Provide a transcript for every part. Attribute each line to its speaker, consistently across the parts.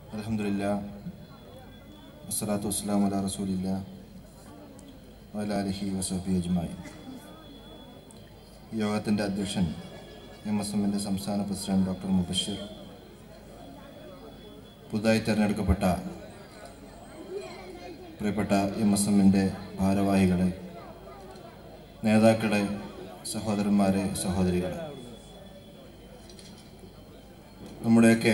Speaker 1: അലഹമില്ല വസ്സലാത്തു വസ്സലാം അല റസൂലില്ല വല അലഹി വസഫി അജ്മായി യോഗത്തിൻ്റെ അധ്യക്ഷൻ എം എസ് എമ്മിൻ്റെ സംസ്ഥാന പ്രസിഡന്റ് ഡോക്ടർ മുബഷിർ പുതുതായി തിരഞ്ഞെടുക്കപ്പെട്ട പ്രിയപ്പെട്ട എം എസ് എമ്മിൻ്റെ ഭാരവാഹികളെ നേതാക്കളെ സഹോദരന്മാരെ സഹോദരികളെ നമ്മുടെയൊക്കെ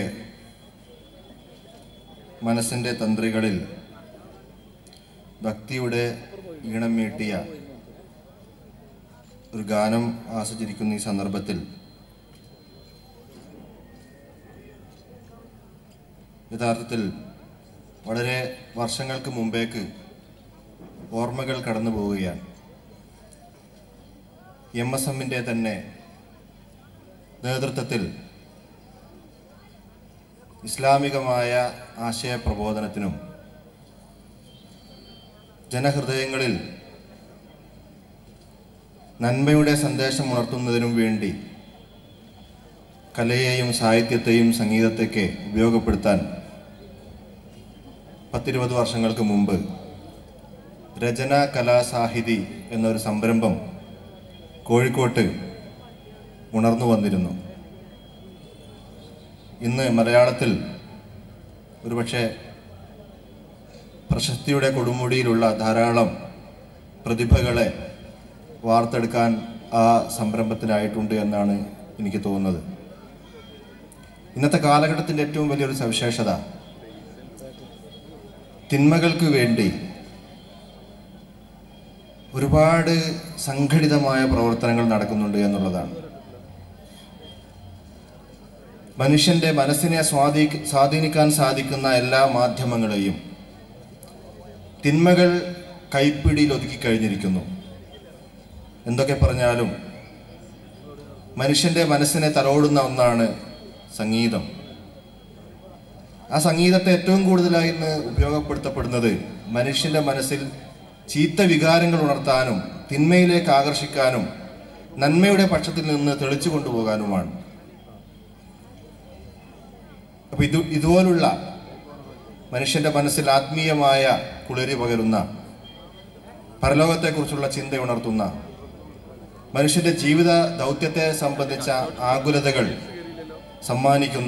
Speaker 1: മനസ്സിൻ്റെ തന്ത്രികളിൽ ഭക്തിയുടെ ഈണം മീട്ടിയ ഒരു ഗാനം ആസ്വദിച്ചിരിക്കുന്ന ഈ സന്ദർഭത്തിൽ യഥാർത്ഥത്തിൽ വളരെ വർഷങ്ങൾക്ക് മുമ്പേക്ക് ഓർമ്മകൾ കടന്നു പോവുകയാണ് എം എസ് എമ്മിൻ്റെ തന്നെ നേതൃത്വത്തിൽ ഇസ്ലാമികമായ ആശയപ്രബോധനത്തിനും ജനഹൃദയങ്ങളിൽ നന്മയുടെ സന്ദേശം ഉണർത്തുന്നതിനും വേണ്ടി കലയെയും സാഹിത്യത്തെയും സംഗീതത്തെയൊക്കെ ഉപയോഗപ്പെടുത്താൻ പത്തിരുപത് വർഷങ്ങൾക്ക് മുമ്പ് രചന കലാസാഹിതി എന്നൊരു സംരംഭം കോഴിക്കോട്ട് ഉണർന്നു വന്നിരുന്നു ഇന്ന് മലയാളത്തിൽ ഒരുപക്ഷെ പ്രശസ്തിയുടെ കൊടുമുടിയിലുള്ള ധാരാളം പ്രതിഭകളെ വാർത്തെടുക്കാൻ ആ സംരംഭത്തിനായിട്ടുണ്ട് എന്നാണ് എനിക്ക് തോന്നുന്നത് ഇന്നത്തെ കാലഘട്ടത്തിൻ്റെ ഏറ്റവും വലിയൊരു സവിശേഷത തിന്മകൾക്ക് വേണ്ടി ഒരുപാട് സംഘടിതമായ പ്രവർത്തനങ്ങൾ നടക്കുന്നുണ്ട് എന്നുള്ളതാണ് മനുഷ്യന്റെ മനസ്സിനെ സ്വാധീ സ്വാധീനിക്കാൻ സാധിക്കുന്ന എല്ലാ മാധ്യമങ്ങളെയും തിന്മകൾ കൈപ്പിടിയിൽ ഒതുക്കി കഴിഞ്ഞിരിക്കുന്നു എന്തൊക്കെ പറഞ്ഞാലും മനുഷ്യന്റെ മനസ്സിനെ തലോടുന്ന ഒന്നാണ് സംഗീതം ആ സംഗീതത്തെ ഏറ്റവും കൂടുതലായി ഇന്ന് ഉപയോഗപ്പെടുത്തപ്പെടുന്നത് മനുഷ്യന്റെ മനസ്സിൽ ചീത്ത വികാരങ്ങൾ ഉണർത്താനും തിന്മയിലേക്ക് ആകർഷിക്കാനും നന്മയുടെ പക്ഷത്തിൽ നിന്ന് തെളിച്ചു കൊണ്ടുപോകാനുമാണ് അപ്പൊ ഇത് ഇതുപോലുള്ള മനുഷ്യന്റെ മനസ്സിൽ ആത്മീയമായ കുളിരി പകരുന്ന പരലോകത്തെക്കുറിച്ചുള്ള ചിന്ത ഉണർത്തുന്ന മനുഷ്യന്റെ ജീവിത ദൗത്യത്തെ സംബന്ധിച്ച ആകുലതകൾ സമ്മാനിക്കുന്ന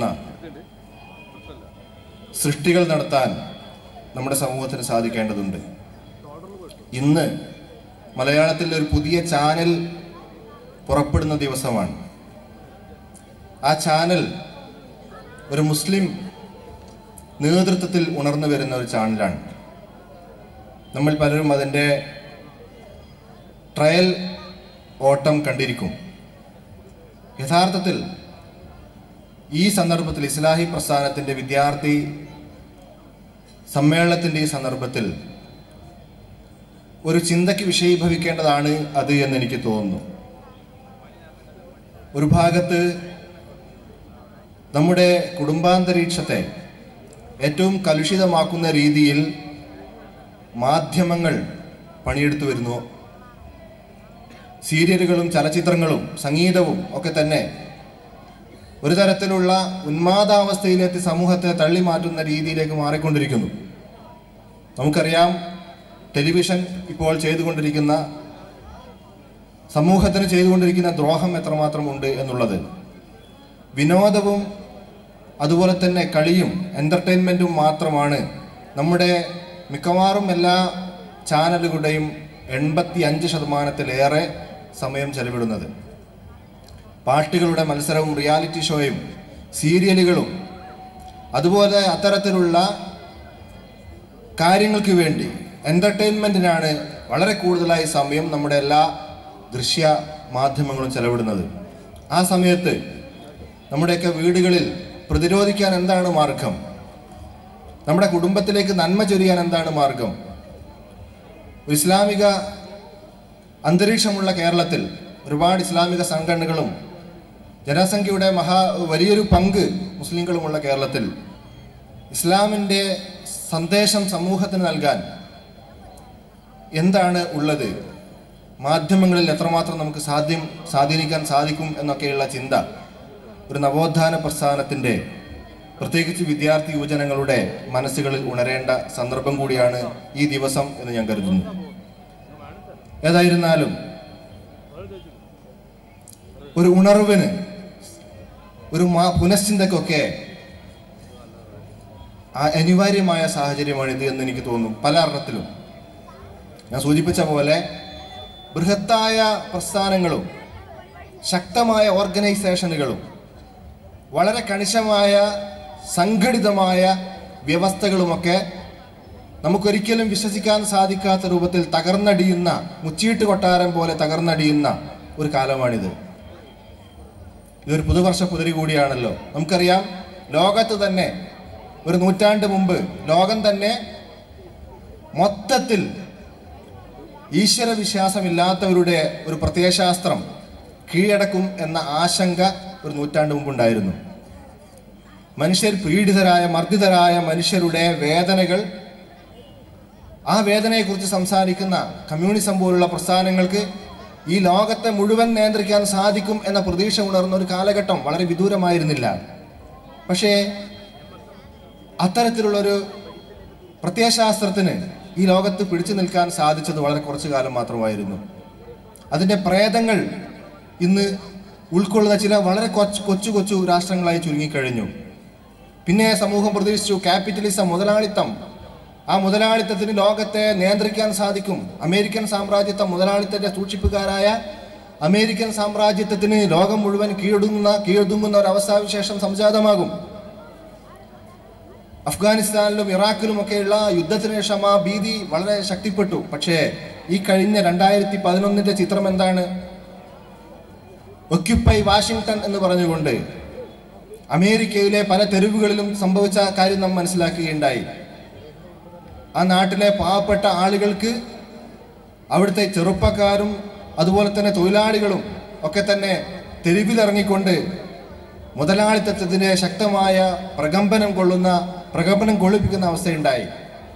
Speaker 1: സൃഷ്ടികൾ നടത്താൻ നമ്മുടെ സമൂഹത്തിന് സാധിക്കേണ്ടതുണ്ട് ഇന്ന് മലയാളത്തിൽ ഒരു പുതിയ ചാനൽ പുറപ്പെടുന്ന ദിവസമാണ് ആ ചാനൽ ഒരു മുസ്ലിം നേതൃത്വത്തിൽ ഉണർന്നു വരുന്ന ഒരു ചാനലാണ് നമ്മൾ പലരും അതിൻ്റെ ട്രയൽ ഓട്ടം കണ്ടിരിക്കും യഥാർത്ഥത്തിൽ ഈ സന്ദർഭത്തിൽ ഇസ്ലാഹി പ്രസ്ഥാനത്തിൻ്റെ വിദ്യാർത്ഥി സമ്മേളനത്തിൻ്റെ ഈ സന്ദർഭത്തിൽ ഒരു ചിന്തയ്ക്ക് വിഷയീഭവിക്കേണ്ടതാണ് അത് എന്ന് എനിക്ക് തോന്നുന്നു ഒരു ഭാഗത്ത് നമ്മുടെ കുടുംബാന്തരീക്ഷത്തെ ഏറ്റവും കലുഷിതമാക്കുന്ന രീതിയിൽ മാധ്യമങ്ങൾ പണിയെടുത്തു വരുന്നു സീരിയലുകളും ചലച്ചിത്രങ്ങളും സംഗീതവും ഒക്കെ തന്നെ ഒരു തരത്തിലുള്ള ഉന്മാദാവസ്ഥയിലെത്തി സമൂഹത്തെ തള്ളി മാറ്റുന്ന രീതിയിലേക്ക് മാറിക്കൊണ്ടിരിക്കുന്നു നമുക്കറിയാം ടെലിവിഷൻ ഇപ്പോൾ ചെയ്തുകൊണ്ടിരിക്കുന്ന സമൂഹത്തിന് ചെയ്തുകൊണ്ടിരിക്കുന്ന ദ്രോഹം എത്രമാത്രമുണ്ട് എന്നുള്ളത് വിനോദവും അതുപോലെ തന്നെ കളിയും എൻ്റർടൈൻമെൻറ്റും മാത്രമാണ് നമ്മുടെ മിക്കവാറും എല്ലാ ചാനലുകളുടെയും എൺപത്തി അഞ്ച് ശതമാനത്തിലേറെ സമയം ചെലവിടുന്നത് പാട്ടുകളുടെ മത്സരവും റിയാലിറ്റി ഷോയും സീരിയലുകളും അതുപോലെ അത്തരത്തിലുള്ള കാര്യങ്ങൾക്ക് വേണ്ടി എൻ്റർടൈൻമെൻറ്റിനാണ് വളരെ കൂടുതലായി സമയം നമ്മുടെ എല്ലാ ദൃശ്യ മാധ്യമങ്ങളും ചെലവിടുന്നത് ആ സമയത്ത് നമ്മുടെയൊക്കെ വീടുകളിൽ പ്രതിരോധിക്കാൻ എന്താണ് മാർഗം നമ്മുടെ കുടുംബത്തിലേക്ക് നന്മ ചൊരിയാൻ എന്താണ് മാർഗം ഇസ്ലാമിക അന്തരീക്ഷമുള്ള കേരളത്തിൽ ഒരുപാട് ഇസ്ലാമിക സംഘടനകളും ജനസംഖ്യയുടെ മഹാ വലിയൊരു പങ്ക് മുസ്ലിങ്ങളുമുള്ള കേരളത്തിൽ ഇസ്ലാമിൻ്റെ സന്ദേശം സമൂഹത്തിന് നൽകാൻ എന്താണ് ഉള്ളത് മാധ്യമങ്ങളിൽ എത്രമാത്രം നമുക്ക് സാധ്യം സ്വാധീനിക്കാൻ സാധിക്കും എന്നൊക്കെയുള്ള ചിന്ത ഒരു നവോത്ഥാന പ്രസ്ഥാനത്തിൻ്റെ പ്രത്യേകിച്ച് വിദ്യാർത്ഥി യുവജനങ്ങളുടെ മനസ്സുകളിൽ ഉണരേണ്ട സന്ദർഭം കൂടിയാണ് ഈ ദിവസം എന്ന് ഞാൻ കരുതുന്നു ഏതായിരുന്നാലും ഒരു ഉണർവിന് ഒരു മാ- പുനഃശ്ചിന്തക്കൊക്കെ ആ അനിവാര്യമായ സാഹചര്യമാണിത് എന്ന് എനിക്ക് തോന്നുന്നു പല അർത്ഥത്തിലും ഞാൻ സൂചിപ്പിച്ച പോലെ ബൃഹത്തായ പ്രസ്ഥാനങ്ങളും ശക്തമായ ഓർഗനൈസേഷനുകളും വളരെ കണിശമായ സംഘടിതമായ വ്യവസ്ഥകളുമൊക്കെ നമുക്കൊരിക്കലും വിശ്വസിക്കാൻ സാധിക്കാത്ത രൂപത്തിൽ തകർന്നടിയുന്ന മുച്ചീട്ട് കൊട്ടാരം പോലെ തകർന്നടിയുന്ന ഒരു കാലമാണിത് ഇതൊരു പുതുവർഷ പുതിരി കൂടിയാണല്ലോ നമുക്കറിയാം ലോകത്ത് തന്നെ ഒരു നൂറ്റാണ്ട് മുമ്പ് ലോകം തന്നെ മൊത്തത്തിൽ ഈശ്വര വിശ്വാസമില്ലാത്തവരുടെ ഒരു പ്രത്യയശാസ്ത്രം കീഴടക്കും എന്ന ആശങ്ക ഒരു നൂറ്റാണ്ട് മുമ്പുണ്ടായിരുന്നു മനുഷ്യർ പീഡിതരായ മർദ്ദിതരായ മനുഷ്യരുടെ വേദനകൾ ആ വേദനയെക്കുറിച്ച് സംസാരിക്കുന്ന കമ്മ്യൂണിസം പോലുള്ള പ്രസ്ഥാനങ്ങൾക്ക് ഈ ലോകത്തെ മുഴുവൻ നിയന്ത്രിക്കാൻ സാധിക്കും എന്ന പ്രതീക്ഷ ഉണർന്ന ഒരു കാലഘട്ടം വളരെ വിദൂരമായിരുന്നില്ല പക്ഷേ അത്തരത്തിലുള്ളൊരു പ്രത്യയശാസ്ത്രത്തിന് ഈ ലോകത്ത് പിടിച്ചു നിൽക്കാൻ സാധിച്ചത് വളരെ കുറച്ചു കാലം മാത്രമായിരുന്നു അതിൻ്റെ പ്രേതങ്ങൾ ഇന്ന് ഉൾക്കൊള്ളുന്ന ചില വളരെ കൊച്ചു കൊച്ചു കൊച്ചു രാഷ്ട്രങ്ങളായി ചുരുങ്ങിക്കഴിഞ്ഞു പിന്നെ സമൂഹം പ്രതീക്ഷിച്ചു ക്യാപിറ്റലിസം മുതലാളിത്തം ആ മുതലാളിത്തത്തിന് ലോകത്തെ നിയന്ത്രിക്കാൻ സാധിക്കും അമേരിക്കൻ സാമ്രാജ്യത്വം മുതലാളിത്തത്തിന്റെ സൂക്ഷിപ്പുകാരായ അമേരിക്കൻ സാമ്രാജ്യത്വത്തിന് ലോകം മുഴുവൻ കീഴടങ്ങുന്ന കീഴടങ്ങുന്ന ഒരു അവസ്ഥാവിശേഷം സംജാതമാകും അഫ്ഗാനിസ്ഥാനിലും ഇറാഖിലും ഒക്കെയുള്ള യുദ്ധത്തിന് ശേഷം ആ ഭീതി വളരെ ശക്തിപ്പെട്ടു പക്ഷേ ഈ കഴിഞ്ഞ രണ്ടായിരത്തി പതിനൊന്നിന്റെ ചിത്രം എന്താണ് ഒക്യുപ്പൈ വാഷിങ്ടൺ എന്ന് പറഞ്ഞുകൊണ്ട് അമേരിക്കയിലെ പല തെരുവുകളിലും സംഭവിച്ച കാര്യം നാം മനസ്സിലാക്കുകയുണ്ടായി ആ നാട്ടിലെ പാവപ്പെട്ട ആളുകൾക്ക് അവിടുത്തെ ചെറുപ്പക്കാരും അതുപോലെ തന്നെ തൊഴിലാളികളും ഒക്കെ തന്നെ തെരുവിലിറങ്ങിക്കൊണ്ട് മുതലാളിത്തത്തിന്റെ ശക്തമായ പ്രകമ്പനം കൊള്ളുന്ന പ്രകമ്പനം കൊള്ളിപ്പിക്കുന്ന അവസ്ഥയുണ്ടായി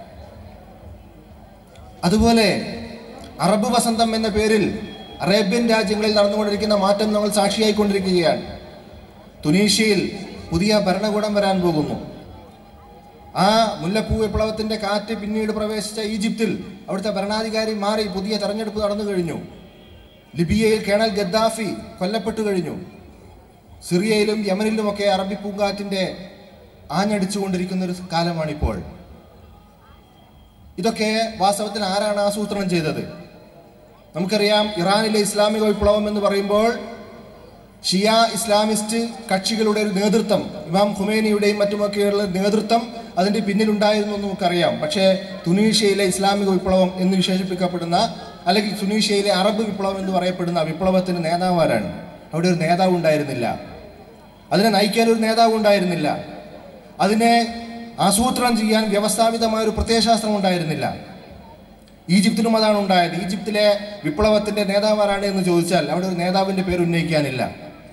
Speaker 1: അതുപോലെ അറബ് വസന്തം എന്ന പേരിൽ അറേബ്യൻ രാജ്യങ്ങളിൽ നടന്നുകൊണ്ടിരിക്കുന്ന മാറ്റം നമ്മൾ സാക്ഷിയായിക്കൊണ്ടിരിക്കുകയാണ് തുനീഷ്യയിൽ പുതിയ ഭരണകൂടം വരാൻ പോകുന്നു ആ മുല്ലപ്പൂ വിപ്ലവത്തിന്റെ കാറ്റ് പിന്നീട് പ്രവേശിച്ച ഈജിപ്തിൽ അവിടുത്തെ ഭരണാധികാരി മാറി പുതിയ തെരഞ്ഞെടുപ്പ് നടന്നു കഴിഞ്ഞു ലിബിയയിൽ കേണൽ ഗദ്ദാഫി കൊല്ലപ്പെട്ടു കഴിഞ്ഞു സിറിയയിലും യമനിലുമൊക്കെ അറബി പൂങ്കാറ്റിന്റെ ആഞ്ഞടിച്ചുകൊണ്ടിരിക്കുന്ന ഒരു കാലമാണിപ്പോൾ ഇതൊക്കെ വാസ്തവത്തിൽ ആരാണ് ആസൂത്രണം ചെയ്തത് നമുക്കറിയാം ഇറാനിലെ ഇസ്ലാമിക വിപ്ലവം എന്ന് പറയുമ്പോൾ ഷിയ ഇസ്ലാമിസ്റ്റ് കക്ഷികളുടെ ഒരു നേതൃത്വം ഇമാം ഖുമേനിയുടെയും മറ്റുമൊക്കെയുള്ള നേതൃത്വം അതിന്റെ പിന്നിലുണ്ടായിരുന്നു എന്ന് നമുക്കറിയാം പക്ഷേ തുനീഷ്യയിലെ ഇസ്ലാമിക വിപ്ലവം എന്ന് വിശേഷിപ്പിക്കപ്പെടുന്ന അല്ലെങ്കിൽ തുനീഷ്യയിലെ അറബ് വിപ്ലവം എന്ന് പറയപ്പെടുന്ന വിപ്ലവത്തിന് നേതാവാരാണ് അവിടെ ഒരു നേതാവ് ഉണ്ടായിരുന്നില്ല അതിനെ നയിക്കാൻ ഒരു നേതാവ് ഉണ്ടായിരുന്നില്ല അതിനെ ആസൂത്രണം ചെയ്യാൻ വ്യവസ്ഥാപിതമായ ഒരു പ്രത്യയശാസ്ത്രം ഉണ്ടായിരുന്നില്ല ഈജിപ്തിലും അതാണ് ഉണ്ടായത് ഈജിപ്തിലെ വിപ്ലവത്തിന്റെ നേതാവാരാണ് എന്ന് ചോദിച്ചാൽ അവിടെ ഒരു നേതാവിന്റെ പേര് ഉന്നയിക്കാനില്ല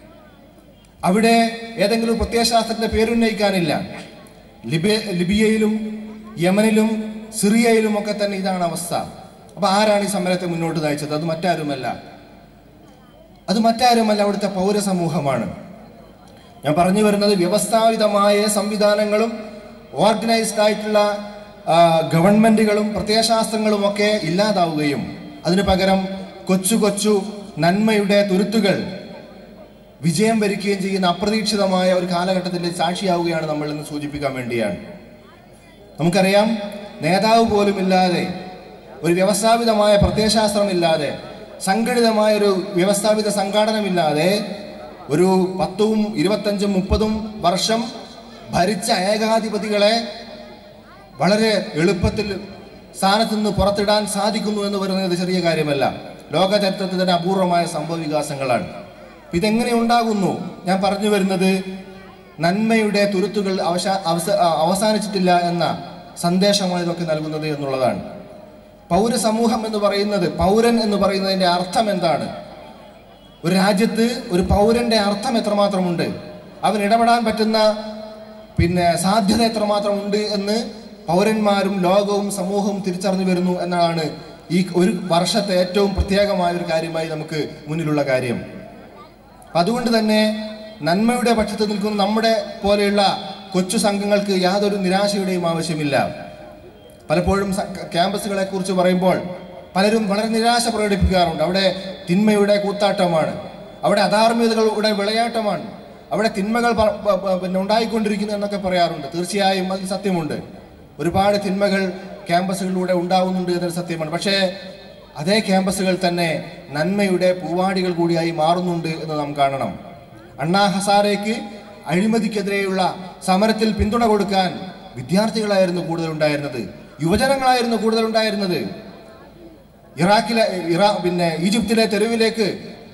Speaker 1: അവിടെ ഏതെങ്കിലും ഒരു പ്രത്യയശാസ്ത്രത്തിന്റെ പേര് ഉന്നയിക്കാനില്ല ലിബിയ ലിബിയയിലും യമനിലും സിറിയയിലും ഒക്കെ തന്നെ ഇതാണ് അവസ്ഥ അപ്പൊ ആരാണ് ഈ സമരത്തെ മുന്നോട്ട് നയിച്ചത് അത് മറ്റാരുമല്ല അത് മറ്റാരുമല്ല അവിടുത്തെ പൗരസമൂഹമാണ് ഞാൻ പറഞ്ഞു വരുന്നത് വ്യവസ്ഥാപിതമായ സംവിധാനങ്ങളും ഓർഗനൈസ്ഡ് ആയിട്ടുള്ള ആ, ഗവൺമെന്റുകളും പ്രത്യയശാസ്ത്രങ്ങളും ഒക്കെ ഇല്ലാതാവുകയും അതിനു പകരം കൊച്ചു കൊച്ചു നന്മയുടെ തുരുത്തുകൾ വിജയം വരിക്കുകയും ചെയ്യുന്ന അപ്രതീക്ഷിതമായ ഒരു കാലഘട്ടത്തിന്റെ സാക്ഷിയാവുകയാണ് നമ്മൾ എന്ന് സൂചിപ്പിക്കാൻ വേണ്ടിയാണ് നമുക്കറിയാം നേതാവ് പോലും ഇല്ലാതെ ഒരു വ്യവസ്ഥാപിതമായ പ്രത്യയശാസ്ത്രമില്ലാതെ സംഘടിതമായ ഒരു വ്യവസ്ഥാപിത സംഘാടനമില്ലാതെ ഒരു പത്തും ഇരുപത്തഞ്ചും മുപ്പതും വർഷം ഭരിച്ച ഏകാധിപതികളെ വളരെ എളുപ്പത്തിൽ സ്ഥാനത്ത് നിന്ന് പുറത്തിടാൻ സാധിക്കുന്നു എന്ന് പറയുന്നത് ചെറിയ കാര്യമല്ല ലോക ചരിത്രത്തിൽ തന്നെ അപൂർവമായ സംഭവ വികാസങ്ങളാണ് അപ്പൊ ഇതെങ്ങനെ ഉണ്ടാകുന്നു ഞാൻ പറഞ്ഞു വരുന്നത് നന്മയുടെ തുരുത്തുകൾ അവശാ അവസ അവസാനിച്ചിട്ടില്ല എന്ന സന്ദേശമാണ് ഇതൊക്കെ നൽകുന്നത് എന്നുള്ളതാണ് പൗരസമൂഹം എന്ന് പറയുന്നത് പൗരൻ എന്ന് പറയുന്നതിന്റെ അർത്ഥം എന്താണ് ഒരു രാജ്യത്ത് ഒരു പൗരന്റെ അർത്ഥം എത്രമാത്രമുണ്ട് അവൻ ഇടപെടാൻ പറ്റുന്ന പിന്നെ സാധ്യത എത്രമാത്രം ഉണ്ട് എന്ന് പൗരന്മാരും ലോകവും സമൂഹവും തിരിച്ചറിഞ്ഞു വരുന്നു എന്നതാണ് ഈ ഒരു വർഷത്തെ ഏറ്റവും പ്രത്യേകമായ ഒരു കാര്യമായി നമുക്ക് മുന്നിലുള്ള കാര്യം അപ്പൊ അതുകൊണ്ട് തന്നെ നന്മയുടെ പക്ഷത്ത് നിൽക്കുന്ന നമ്മുടെ പോലെയുള്ള കൊച്ചു സംഘങ്ങൾക്ക് യാതൊരു നിരാശയുടെയും ആവശ്യമില്ല പലപ്പോഴും സ- ക്യാമ്പസുകളെ കുറിച്ച് പറയുമ്പോൾ പലരും വളരെ നിരാശ പ്രകടിപ്പിക്കാറുണ്ട് അവിടെ തിന്മയുടെ കൂത്താട്ടമാണ് അവിടെ അധാർമികതകളുടെ വിളയാട്ടമാണ് അവിടെ തിന്മകൾ പ- പ- പ- പിന്നെ ഉണ്ടായിക്കൊണ്ടിരിക്കുന്നു എന്നൊക്കെ പറയാറുണ്ട് തീർച്ചയായും അതിൽ സത്യമുണ്ട് ഒരുപാട് തിന്മകൾ ക്യാമ്പസുകളിലൂടെ ഉണ്ടാവുന്നുണ്ട് എന്നൊരു സത്യമാണ് പക്ഷേ അതേ ക്യാമ്പസുകൾ തന്നെ നന്മയുടെ പൂവാടികൾ കൂടിയായി മാറുന്നുണ്ട് എന്ന് നാം കാണണം അണ്ണാ ഹസാരയ്ക്ക് അഴിമതിക്കെതിരെയുള്ള സമരത്തിൽ പിന്തുണ കൊടുക്കാൻ വിദ്യാർത്ഥികളായിരുന്നു കൂടുതൽ ഉണ്ടായിരുന്നത് യുവജനങ്ങളായിരുന്നു കൂടുതൽ ഉണ്ടായിരുന്നത് ഇറാഖിലെ ഇറാ പിന്നെ ഈജിപ്തിലെ തെരുവിലേക്ക്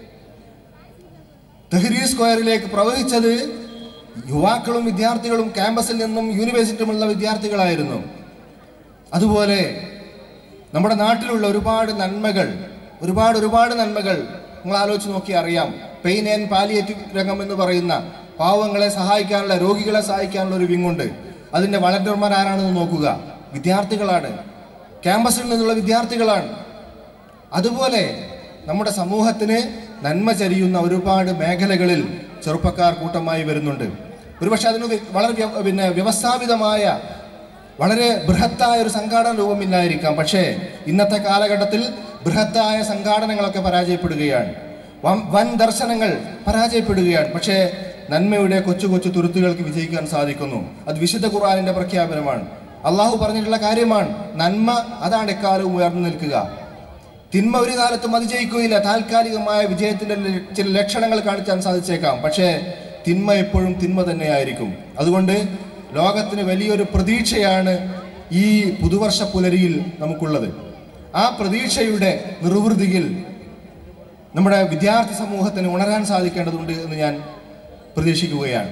Speaker 1: തെഹ്രീർ സ്ക്വയറിലേക്ക് പ്രവഹിച്ചത് യുവാക്കളും വിദ്യാർത്ഥികളും ക്യാമ്പസിൽ നിന്നും യൂണിവേഴ്സിറ്റിയുമുള്ള വിദ്യാർത്ഥികളായിരുന്നു അതുപോലെ നമ്മുടെ നാട്ടിലുള്ള ഒരുപാട് നന്മകൾ ഒരുപാട് ഒരുപാട് നന്മകൾ നിങ്ങൾ ആലോചിച്ച് നോക്കി അറിയാം പെയിൻ ആൻഡ് പാലിയേറ്റീവ് രംഗം എന്ന് പറയുന്ന പാവങ്ങളെ സഹായിക്കാനുള്ള രോഗികളെ സഹായിക്കാനുള്ള ഒരു വിങ്ങുണ്ട് അതിന്റെ വളണ്ടിയർമാർ ആരാണെന്ന് നോക്കുക വിദ്യാർത്ഥികളാണ് ക്യാമ്പസിൽ നിന്നുള്ള വിദ്യാർത്ഥികളാണ് അതുപോലെ നമ്മുടെ സമൂഹത്തിന് നന്മ ചരിയുന്ന ഒരുപാട് മേഖലകളിൽ ചെറുപ്പക്കാർ കൂട്ടമായി വരുന്നുണ്ട് ഒരുപക്ഷെ അതിന് വി- വളരെ വ്യ- പിന്നെ വ്യവസ്ഥാപിതമായ വളരെ ബൃഹത്തായ ഒരു സംഘാടന രൂപമില്ലായിരിക്കാം പക്ഷേ ഇന്നത്തെ കാലഘട്ടത്തിൽ ബൃഹത്തായ സംഘാടനങ്ങളൊക്കെ പരാജയപ്പെടുകയാണ് വൻ- വൻ ദർശനങ്ങൾ പരാജയപ്പെടുകയാണ് പക്ഷേ നന്മയുടെ കൊച്ചു കൊച്ചു തുരുത്തുകൾക്ക് വിജയിക്കാൻ സാധിക്കുന്നു അത് വിശുദ്ധ ഖുർആാനിന്റെ പ്രഖ്യാപനമാണ് അള്ളാഹു പറഞ്ഞിട്ടുള്ള കാര്യമാണ് നന്മ അതാണ് എക്കാലവും ഉയർന്നു നിൽക്കുക തിന്മ ഒരു കാലത്തും അതിജയിക്കുകയില്ല താൽക്കാലികമായ വിജയത്തിന്റെ ല- ചില ലക്ഷണങ്ങൾ കാണിക്കാൻ സാധിച്ചേക്കാം പക്ഷേ തിന്മ എപ്പോഴും തിന്മ തന്നെയായിരിക്കും അതുകൊണ്ട് ലോകത്തിന് വലിയൊരു പ്രതീക്ഷയാണ് ഈ പുതുവർഷ പുലരിയിൽ നമുക്കുള്ളത് ആ പ്രതീക്ഷയുടെ നിർവൃതിയിൽ നമ്മുടെ വിദ്യാർത്ഥി സമൂഹത്തിന് ഉണരാൻ സാധിക്കേണ്ടതുണ്ട് എന്ന് ഞാൻ പ്രതീക്ഷിക്കുകയാണ്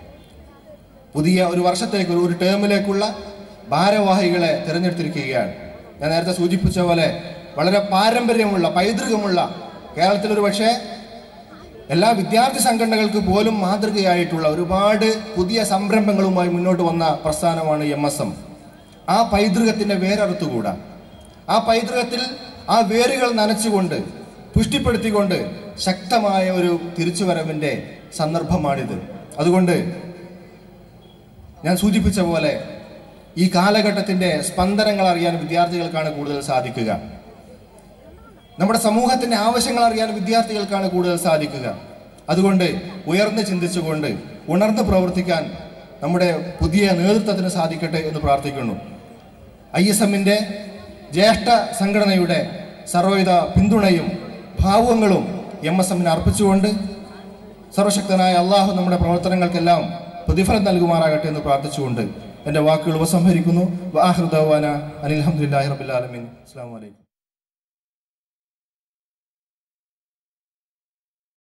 Speaker 1: പുതിയ ഒരു വർഷത്തേക്ക് ഒരു- ഒരു ടേമിലേക്കുള്ള ഭാരവാഹികളെ തിരഞ്ഞെടുത്തിരിക്കുകയാണ് ഞാൻ നേരത്തെ സൂചിപ്പിച്ച പോലെ വളരെ പാരമ്പര്യമുള്ള പൈതൃകമുള്ള കേരളത്തിൽ ഒരു പക്ഷേ എല്ലാ വിദ്യാർത്ഥി സംഘടനകൾക്ക് പോലും മാതൃകയായിട്ടുള്ള ഒരുപാട് പുതിയ സംരംഭങ്ങളുമായി മുന്നോട്ട് വന്ന പ്രസ്ഥാനമാണ് എം എസ് എം ആ പൈതൃകത്തിന്റെ വേരറുത്തുകൂടാ ആ പൈതൃകത്തിൽ ആ വേരുകൾ നനച്ചുകൊണ്ട് പുഷ്ടിപ്പെടുത്തിക്കൊണ്ട് ശക്തമായ ഒരു തിരിച്ചുവരവിന്റെ സന്ദർഭമാണിത് അതുകൊണ്ട് ഞാൻ സൂചിപ്പിച്ച പോലെ ഈ കാലഘട്ടത്തിന്റെ സ്പന്ദനങ്ങൾ അറിയാൻ വിദ്യാർത്ഥികൾക്കാണ് കൂടുതൽ സാധിക്കുക നമ്മുടെ സമൂഹത്തിന്റെ ആവശ്യങ്ങൾ അറിയാൻ വിദ്യാർത്ഥികൾക്കാണ് കൂടുതൽ സാധിക്കുക അതുകൊണ്ട് ഉയർന്ന് ചിന്തിച്ചുകൊണ്ട് ഉണർന്ന് പ്രവർത്തിക്കാൻ നമ്മുടെ പുതിയ നേതൃത്വത്തിന് സാധിക്കട്ടെ എന്ന് പ്രാർത്ഥിക്കുന്നു ഐ എസ് എമ്മിന്റെ ജ്യേഷ്ഠ സംഘടനയുടെ സർവ്വവിധ പിന്തുണയും ഭാവങ്ങളും എം എസ് എമ്മിന് അർപ്പിച്ചുകൊണ്ട് സർവശക്തനായ അള്ളാഹു നമ്മുടെ പ്രവർത്തനങ്ങൾക്കെല്ലാം പ്രതിഫലം നൽകുമാറാകട്ടെ എന്ന് പ്രാർത്ഥിച്ചുകൊണ്ട് എൻ്റെ വാക്കുകൾ ഉപസംഹരിക്കുന്നു വാഹൃദവാന അനിൽ അഹമ്മദില്ലാഹി റബിൻ അസ്സാം വലൈക്കും